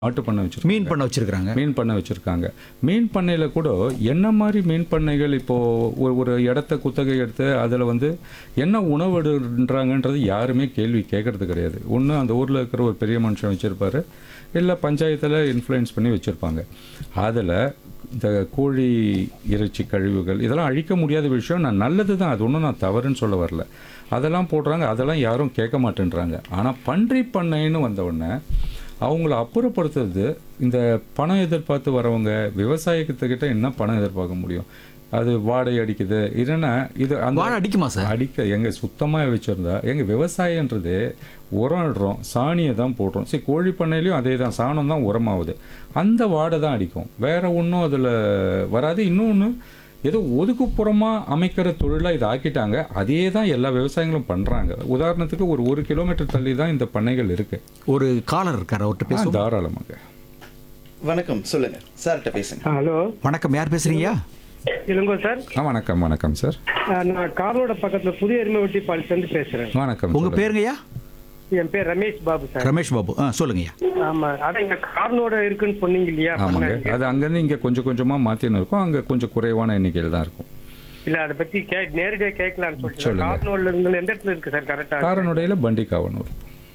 மாட்டு பண்ணை வச்சிருக்காங்க மீன் பண்ண வச்சிருக்காங்க மீன் பண்ணை வச்சிருக்காங்க மீன் பண்ணையில கூட என்ன மாதிரி மீன் பண்ணைகள் இப்போ ஒரு ஒரு இடத்த குத்தகை எடுத்து அதில் வந்து என்ன உணவிடுன்றாங்கன்றது யாருமே கேள்வி கேட்கறது கிடையாது ஒன்று அந்த ஊரில் இருக்கிற ஒரு பெரிய மனுஷன் வச்சிருப்பாரு இல்லை பஞ்சாயத்தில் இன்ஃப்ளூயன்ஸ் பண்ணி வச்சிருப்பாங்க அதில் இந்த கோழி இறைச்சி கழிவுகள் இதெல்லாம் அழிக்க முடியாத விஷயம் நான் நல்லது தான் அது ஒன்றும் நான் தவறுன்னு சொல்ல வரல அதெல்லாம் போடுறாங்க அதெல்லாம் யாரும் கேட்க மாட்டேன்றாங்க ஆனால் பன்றி பண்ணைன்னு வந்த உடனே அவங்கள அப்புறப்படுத்துறது இந்த பணம் எதிர்பார்த்து வரவங்க விவசாயத்துக்கிட்ட என்ன பணம் எதிர்பார்க்க முடியும் அது வாடகை அடிக்குது இல்லைன்னா இது அந்த வாழை அடிக்குமா சார் அடிக்க எங்க சுத்தமாக வச்சிருந்தா எங்க விவசாயன்றது உரம் இடுறோம் சாணியை தான் போடுறோம் சரி கோழி பண்ணையிலையும் அதே தான் சாணம் தான் உரமாகுது அந்த வாடை தான் அடிக்கும் வேற ஒன்றும் அதில் வராது இன்னொன்று ஏதோ ஒதுக்குப்புறமா அமைக்கிற தொழிலாக இதை ஆக்கிட்டாங்க அதே தான் எல்லா விவசாயிகளும் பண்றாங்க உதாரணத்துக்கு ஒரு ஒரு கிலோமீட்டர் தள்ளி தான் இந்த பண்ணைகள் இருக்கு ஒரு காலர் இருக்கார் அவர்கிட்ட ஆ, பேசுவோம் தாராளமாக வணக்கம் சொல்லுங்க சார்கிட்ட பேசுங்க ஹலோ வணக்கம் யார் பேசுறீங்க இளங்கோ சார் ஆ வணக்கம் வணக்கம் சார் அஹ், நான் காரோட பக்கத்துல புதிய எருமைவட்டி பாலிசிலிருந்து பேசுறேன் வணக்கம் உங்க சொல்லுங்க. பேருங்கய்யா என் பேர் ரமேஷ் பாபு சார் ரமேஷ் பாபு ஆ சொல்லுங்கய்யா ஆமா அதான் இங்க கார்னோட இருக்குன்னு சொன்னீங்க இல்லையா ஆமாங்க பண்ண. அது அங்கேருந்து இங்கே கொஞ்சம் கொஞ்சமாக மாற்றின்னு இருக்கும் அங்கே கொஞ்சம் குறைவான எண்ணிக்கையில் தான் இருக்கும் இல்ல அதை பத்தி கே நேரடியா கேட்கலாம்னு சொல்லிட்டு சொல்லுங்க. கார்னோட்ல இருந்து எந்த இடத்துல இருக்கு சார் கரெக்டா காரனுடையில் பண்டிகாவனூர்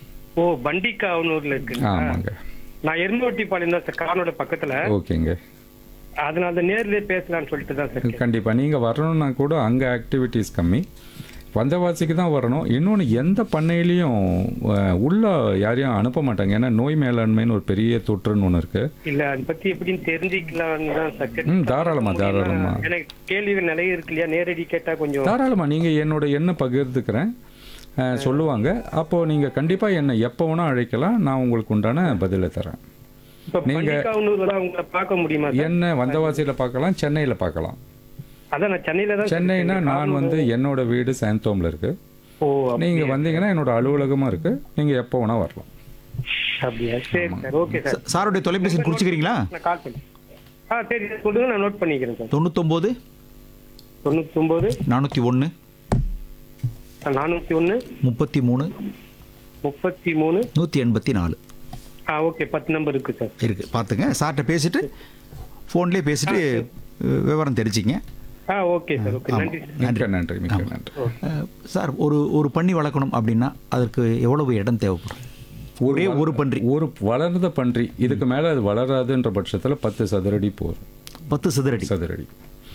ஓ பண்டிகாவனூர்ல இருக்கு ஆமாங்க நான் எருமைவட்டி பாளையம் தான் சார் கார்னோட பக்கத்துல ஓகேங்க அதனால அந்த நேர்லயே பேசலாம்னு சொல்லிட்டு தான் சார் கேட்டேன். கண்டிப்பாக நீங்கள் வரணும்னா கூட அங்கே ஆக்டிவிட்டீஸ் கம்மி வந்தவாசிக்கு தான் வரணும் இன்னொன்று எந்த பண்ணையிலையும் அஹ், உள்ள யாரையும் அனுப்ப மாட்டாங்க ஏன்னா நோய் மேலாண்மைன்னு ஒரு பெரிய தொற்றுன்னு ஒன்று இருக்குது இல்ல அதை பத்தி எப்படின்னு தெரிஞ்சுக்கலாம்னு தான் சார் ம் கேட்டேன். தாராளமா தாராளமா எனக்கு கேள்விகள் நிறைய இருக்கு இல்லையா நேரடி கேட்டா கொஞ்சம் தாராளமாக நீங்கள் என்னோட எண்ணை பகிர்ந்துக்கிறேன் அஹ், சொல்லுவாங்க அப்போது நீங்கள் கண்டிப்பாக என்னை எப்போ வேணால் அழைக்கலாம் நான் உங்களுக்கு உண்டான பதிலை தரேன் இப்ப பண்டிகாவனூர்ல தான் உங்களை பார்க்க முடியுமா சார் என்ன வந்தவாசியில் பார்க்கலாம் சென்னையில் பார்க்கலாம் அதான் நான் சென்னையில தான் சென்னைனா நான் வந்து என்னோட வீடு சாந்தோமில் இருக்கு ஓ நீங்க வந்தீங்கன்னா என்னோட அலுவலகமா இருக்கு நீங்க எப்போ வேணா வரலாம் அப்படியா சரி சார் ஓகே சார் ச- சாருடைய தொலைபேசி குறிச்சுக்கிறீங்களா நான் கால் பண்ணி ஆ சரி சார் சொல்லுங்க நான் நோட் பண்ணிக்கிறேன் சார் தொண்ணூத்தொம்போது தொண்ணூத்தொம்பது நானூற்றி ஒன்று நானூற்றி ஒன்று முப்பத்தி மூணு முப்பத்தி மூணு நூற்றி எண்பத்தி நாலு ஆ ஓகே பத்து நம்பர் இருக்கு சார் இருக்கு பார்த்துங்க சார்கிட்ட பேசிட்டு ஃபோன்லேயே பேசிட்டு அஹ், விவரம் தெரிஞ்சிங்க ஆ ஓகே சார் ஓகே நன்றி சார் மிக்க நன்றி மிக்க நன்றி அஹ், சார் ஒரு ஒரு பண்ணி வளர்க்கணும் அப்படின்னா அதற்கு எவ்வளவு இடம் தேவைப்படும் ஒரே ஒரு பன்றி ஒரு வளர்ந்த பன்றி இதுக்கு மேல அது வளராதுன்ற பட்சத்துல பத்து சதுரடி போதும் பத்து சதுரடி சதுரடி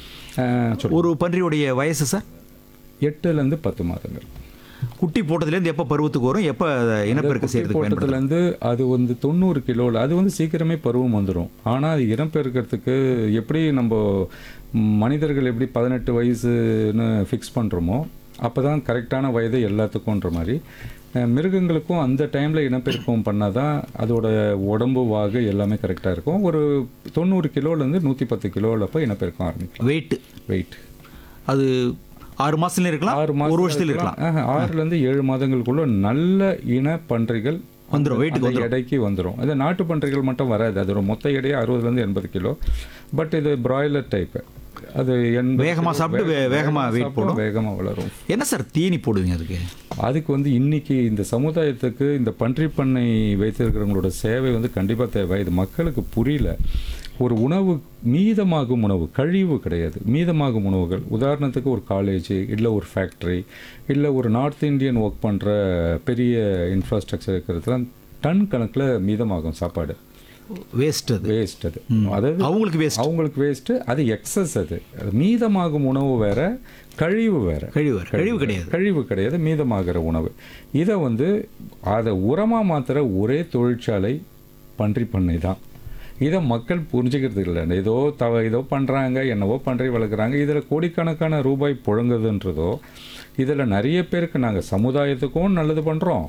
அஹ், சொல்லு. ஒரு பன்றியுடைய வயசு சார் எட்டுல இருந்து பத்து மாதங்கள் குட்டி போட்டதுலேருந்து எப்போ பருவத்துக்கு வரும் எப்போ அதை இனப்பெருக்கம் செய்யறதுக்கு பயன்படுத்தும் போட்டதுல இருந்து அது வந்து தொண்ணூறு கிலோல அது வந்து சீக்கிரமே பருவம் வந்துடும் ஆனா அது இனம் பெருக்கிறதுக்கு எப்படி நம்ம ம், மனிதர்கள் எப்படி பதினெட்டு வயசுன்னு ஃபிக்ஸ் பண்றோமோ அப்பதான் கரெக்டான வயது எல்லாத்துக்கும்ன்ற மாதிரி அஹ், மிருகங்களுக்கும் அந்த டைம்ல இனப்பெருக்கம் பண்ணாதான் அதோட உடம்பு வாகு எல்லாமே கரெக்டா இருக்கும் ஒரு தொண்ணூறு கிலோல இருந்து நூத்தி பத்து கிலோல போய் இனப்பெருக்கம் ஆரம்பிக்கலாம் வெயிட் வெயிட் அது ஆறு மாசத்துல இருக்கலாம் ஆறு மாசம் ஒரு வருஷத்துல இருக்கலாம் ஆஹா, ஆறுல இருந்து ஏழு மாதங்களுக்குள்ள நல்ல இன பன்றிகள் வந்துரும், weight க்கு அந்த எடைக்கு வந்துடும் இது நாட்டு பன்றிகள் மட்டும் வராது அதோட மொத்த எடையே அறுபதுல இருந்து எண்பது கிலோ பட் இது பிராய்லர் டைப் அது எண்பது வேகமா கிலோ, சாப்பிட்டு வே- வேகமா weight சாப்பிட்டு போடும். வேகமா வளரும் என்ன சார் தீனி போடுவீங்க அதுக்கு அதுக்கு வந்து இன்னைக்கு இந்த சமுதாயத்துக்கு இந்த பன்றி பண்ணை வைத்திருக்கிறவங்களோட சேவை வந்து கண்டிப்பா தேவை இது மக்களுக்கு புரியல ஒரு உணவு மீதமாகும் உணவு கழிவு கிடையாது மீதமாகும் உணவுகள் உதாரணத்துக்கு ஒரு காலேஜ் இல்லை ஒரு ஃபேக்ட்ரி இல்லை ஒரு நார்த் இந்தியன் ஒர்க் பண்ணுற பெரிய இன்ஃப்ராஸ்ட்ரக்சர் இருக்கிறதுல டன் கணக்கில் மீதமாகும் சாப்பாடு வேஸ்ட் அது வேஸ்ட் அது அதாவது அவங்களுக்கு வேஸ்ட் அவங்களுக்கு வேஸ்ட்டு அது எக்ஸஸ் அது அது மீதமாகும் உணவு வேற கழிவு வேற கழிவு வேற. கழிவு கிடையாது கழிவு கிடையாது மீதமாகிற உணவு இதை வந்து அதை உரமாக மாத்துற ஒரே தொழிற்சாலை பன்றி பண்ணை தான் இதை மக்கள் புரிஞ்சுக்கிறது இல்லை ஏதோ தவ ஏதோ பண்ணுறாங்க என்னவோ பன்றி வளர்க்குறாங்க இதில் கோடிக்கணக்கான ரூபாய் புழங்குதுன்றதோ இதில் நிறைய பேருக்கு நாங்கள் சமுதாயத்துக்கும் நல்லது பண்ணுறோம்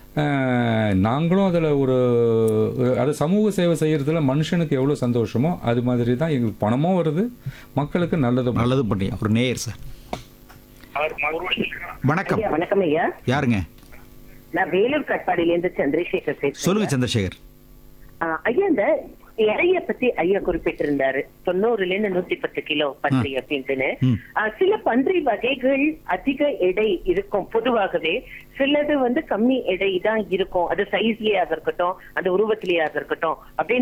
நாங்களும் அதில் ஒரு அது சமூக சேவை செய்கிறதுல மனுஷனுக்கு எவ்வளோ சந்தோஷமோ அது மாதிரி தான் எங்களுக்கு பணமும் வருது மக்களுக்கு நல்லது நல்லது பண்ணீங்க ஒரு நேயர் சார் வணக்கம் ஐயா வணக்கம் ஐயா யாருங்க நான் வேலூர் கட்பாடியில இருந்து சந்திரசேகர் பேசுறேன் சொல்லுங்க சந்திரசேகர் ஆ, ஐயா இந்த எடைய பத்தி ஐயா குறிப்பிட்டிருந்தாரு தொண்ணூறுல இருந்து நூத்தி பத்து கிலோ பன்றி அப்படின்ட்டுன்னு ம். ஆஹ் சில பன்றி வகைகள் அதிக எடை இருக்கும் பொதுவாகவே சிலது வந்து கம்மி எடை தான் இருக்கும் அது சைஸ்லயாக இருக்கட்டும் அந்த உருவத்திலேயாக இருக்கட்டும் அப்படின்னு